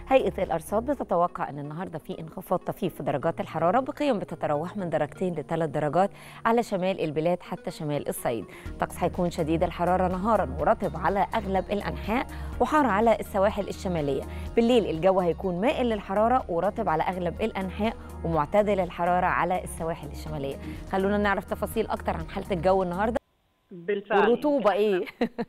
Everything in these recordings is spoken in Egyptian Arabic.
هيئة الأرصاد بتتوقع أن النهاردة في انخفاض طفيف في درجات الحرارة بقيم بتتراوح من درجتين لثلاث درجات على شمال البلاد حتى شمال الصعيد طقس هيكون شديد الحرارة نهارا ورطب على أغلب الأنحاء وحار على السواحل الشمالية بالليل الجو هيكون مائل للحرارة ورطب على أغلب الأنحاء ومعتدل الحرارة على السواحل الشمالية خلونا نعرف تفاصيل أكتر عن حالة الجو النهاردة بالفعل والرطوبة إيه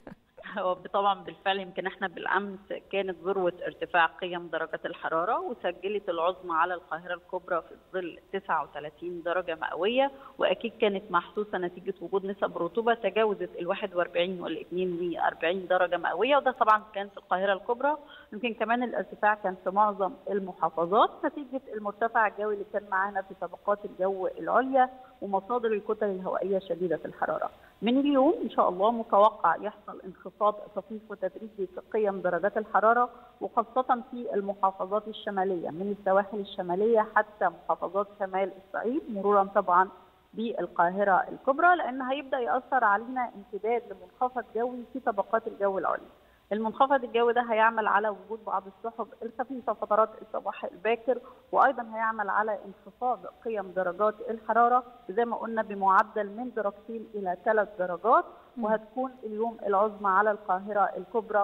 هو طبعا بالفعل يمكن احنا بالامس كانت ذروه ارتفاع قيم درجه الحراره وسجلت العظمى على القاهره الكبرى في ظل 39 درجه مئويه واكيد كانت محسوسه نتيجه وجود نسب رطوبه تجاوزت ال 41 وال 42 درجه مئويه وده طبعا كان في القاهره الكبرى يمكن كمان الارتفاع كان في معظم المحافظات نتيجه المرتفع الجوي اللي كان معانا في طبقات الجو العليا ومصادر الكتل الهوائيه شديده الحراره. من اليوم ان شاء الله متوقع يحصل انخفاض طفيف وتدريجي في قيم درجات الحراره وخاصه في المحافظات الشماليه من السواحل الشماليه حتى محافظات شمال الصعيد مرورا طبعا بالقاهره الكبرى لان هيبدا ياثر علينا امتداد لمنخفض جوي في طبقات الجو العليا. المنخفض الجوي ده هيعمل على وجود بعض السحب الخفيفه فترات الصباح الباكر وايضا هيعمل على انخفاض قيم درجات الحراره زي ما قلنا بمعدل من درجتين الى ثلاث درجات وهتكون اليوم العظمى على القاهره الكبرى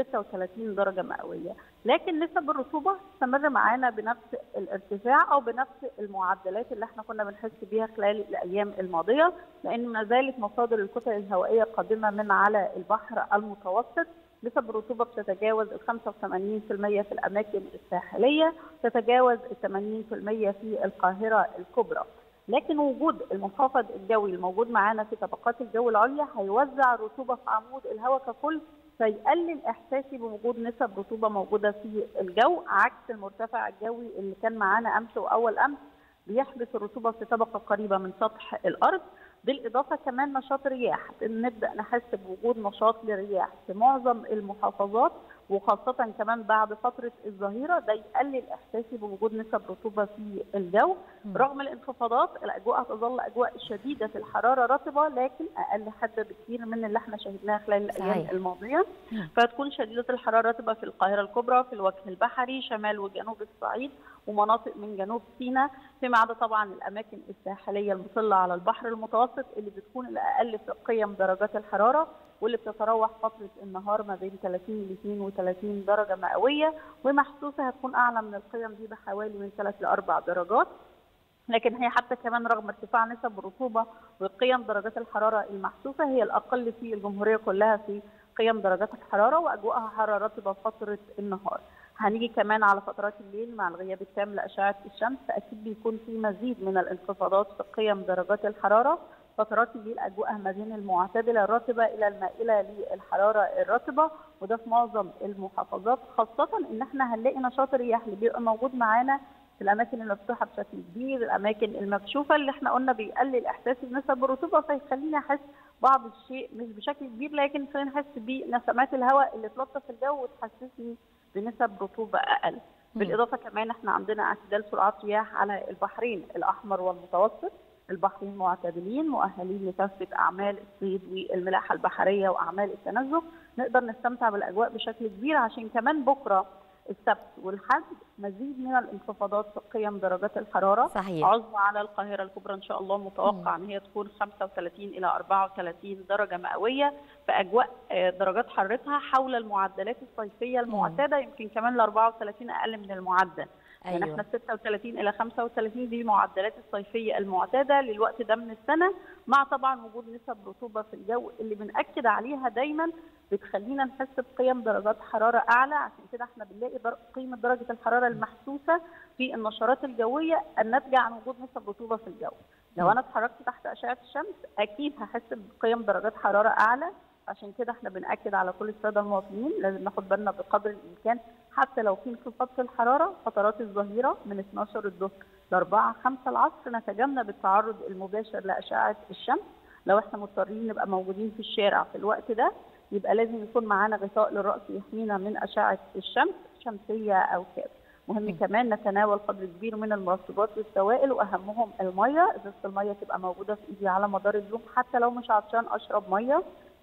36 درجه مئويه لكن نسب الرطوبه تستمر معانا بنفس الارتفاع او بنفس المعدلات اللي احنا كنا بنحس بيها خلال الايام الماضيه لان ما زالت مصادر الكتل الهوائيه قادمه من على البحر المتوسط نسب الرطوبة بتتجاوز ال 85% في الأماكن الساحلية تتجاوز ال 80% في القاهرة الكبرى لكن وجود المنخفض الجوي الموجود معانا في طبقات الجو العليا هيوزع الرطوبة في عمود الهواء ككل فيقلل احساسي بوجود نسب رطوبه موجوده في الجو عكس المرتفع الجوي اللي كان معانا امس واول امس بيحبس الرطوبه في طبقه قريبه من سطح الارض بالاضافه كمان نشاط رياح نبدا نحس بوجود نشاط للرياح في معظم المحافظات وخاصة كمان بعد فترة الظهيرة ده يقلل إحساسي بوجود نسب رطوبة في الجو رغم الانخفاضات الأجواء هتظل أجواء شديدة الحرارة رطبة لكن أقل حدة بكثير من اللي احنا شاهدناها خلال الأيام صحيح. الماضية فتكون شديدة الحرارة رطبة في القاهرة الكبرى في الوجه البحري شمال وجنوب الصعيد ومناطق من جنوب سيناء فيما عدا طبعا الأماكن الساحلية المطلة على البحر المتوسط اللي بتكون الأقل في قيم درجات الحرارة واللي بتتراوح فترة النهار ما بين 30 ل 32 درجة مئوية ومحسوسة هتكون أعلى من القيم دي بحوالي من 3 ل 4 درجات لكن هي حتى كمان رغم ارتفاع نسب الرطوبة وقيم درجات الحرارة المحسوسة هي الأقل في الجمهورية كلها في قيم درجات الحرارة وأجواءها حرارة رطبة فترة النهار هنيجي كمان على فترات الليل مع الغياب التام لأشعة الشمس أكيد بيكون في مزيد من الانخفاضات في قيم درجات الحرارة فترات الليل اجواءها ما بين المعتدله الرطبه الى المائله للحراره الرطبه وده في معظم المحافظات خاصه ان احنا هنلاقي نشاط الرياح اللي بيبقى موجود معانا في الاماكن المفتوحه بشكل كبير الاماكن المكشوفه اللي احنا قلنا بيقلل احساسي بنسب الرطوبه فيخليني احس بعض الشيء مش بشكل كبير لكن خلينا نحس بنسمات الهواء اللي تلطف الجو وتحسسني بنسب رطوبه اقل بالاضافه كمان احنا عندنا اعتدال سرعات رياح على البحرين الاحمر والمتوسط البحرين معتدلين مؤهلين لكافه اعمال الصيد والملاحه البحريه واعمال التنزه نقدر نستمتع بالاجواء بشكل كبير عشان كمان بكره السبت والحد مزيد من الانخفاضات في قيم درجات الحراره صحيح. عظمى على القاهره الكبرى ان شاء الله متوقع ان هي تكون 35 الى 34 درجه مئويه في اجواء آه، درجات حرارتها حول المعدلات الصيفيه المعتاده يمكن كمان ل 34 اقل من المعدل يعني أيوة. احنا 36 الى 35 دي معدلات الصيفيه المعتاده للوقت ده من السنه مع طبعا وجود نسب رطوبه في الجو اللي بناكد عليها دايما بتخلينا نحس بقيم درجات حراره اعلى عشان كده احنا بنلاقي در... قيمه درجه الحراره المحسوسه في النشرات الجويه الناتجه عن وجود نسب رطوبه في الجو. لو انا اتحركت تحت اشعه الشمس اكيد هحس بقيم درجات حراره اعلى عشان كده احنا بناكد على كل الساده المواطنين لازم ناخد بالنا بقدر الامكان حتى لو في انخفاض في الحراره فترات الظهيره من 12 الظهر ل 4 5 العصر نتجنب التعرض المباشر لاشعه الشمس لو احنا مضطرين نبقى موجودين في الشارع في الوقت ده يبقى لازم يكون معانا غطاء للراس يحمينا من اشعه الشمس شمسيه او كاب مهم كمان نتناول قدر كبير من المرطبات والسوائل واهمهم الميه ازازه الميه تبقى موجوده في ايدي على مدار اليوم حتى لو مش عطشان اشرب ميه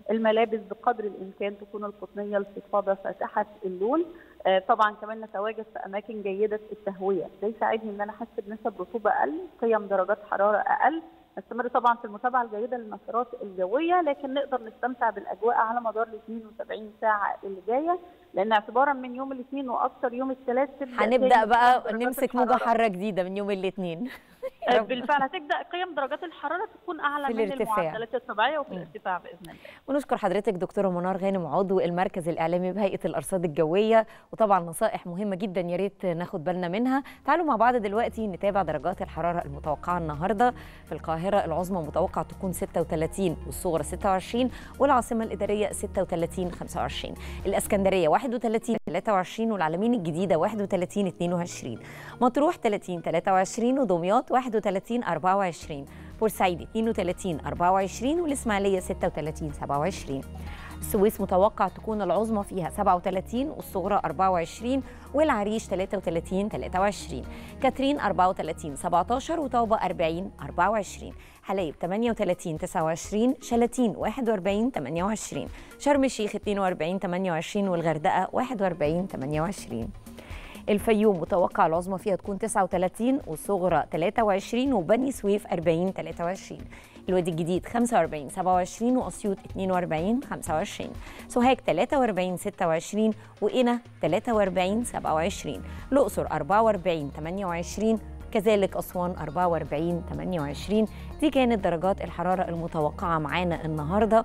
الملابس بقدر الامكان تكون القطنيه الفضفاضه فاتحه اللون آه، طبعا كمان نتواجد في اماكن جيده التهويه ده يساعدني ان انا احس بنسب رطوبه اقل قيم درجات حراره اقل نستمر طبعا في المتابعه الجيده للنشرات الجويه لكن نقدر نستمتع بالاجواء على مدار ال 72 ساعه اللي جايه لان اعتبارا من يوم الاثنين واكثر يوم الثلاث تبدا هنبدا تاني بقى درجات نمسك موجه الحرارة. حاره جديده من يوم الاثنين آه، بالفعل هتبدا قيم درجات الحراره تكون اعلى في من الارتفاع. المعدلات الطبيعيه وفي مم. الارتفاع باذن الله ونشكر حضرتك دكتوره منار غانم عضو المركز الاعلامي بهيئه الارصاد الجويه وطبعا نصائح مهمه جدا يا ريت ناخد بالنا منها تعالوا مع بعض دلوقتي نتابع درجات الحراره المتوقعه النهارده في القاهره العظمى متوقع تكون 36 والصغرى 26 والعاصمه الاداريه 36 25 الاسكندريه 31 23 والعلمين الجديده 31 22 مطروح 30 23 ودمياط 31 24 بورسعيد 32 24 والإسماعيلية 36 27 السويس متوقع تكون العظمى فيها 37 والصغرى 24 والعريش 33 23 كاترين 34 17 وطوبة 40 24 حلايب 38 29 شلاتين 41 28 شرم الشيخ 42 28 والغردقة 41 28 الفيوم متوقع العظمى فيها تكون 39 والصغرى 23 وبني سويف 40 23 الوادي الجديد 45 27 واسيوط 42 25 سوهاج 43 26 وقنا 43 27 الاقصر 44 28 كذلك أسوان 44 28 دي كانت درجات الحرارة المتوقعة معانا النهاردة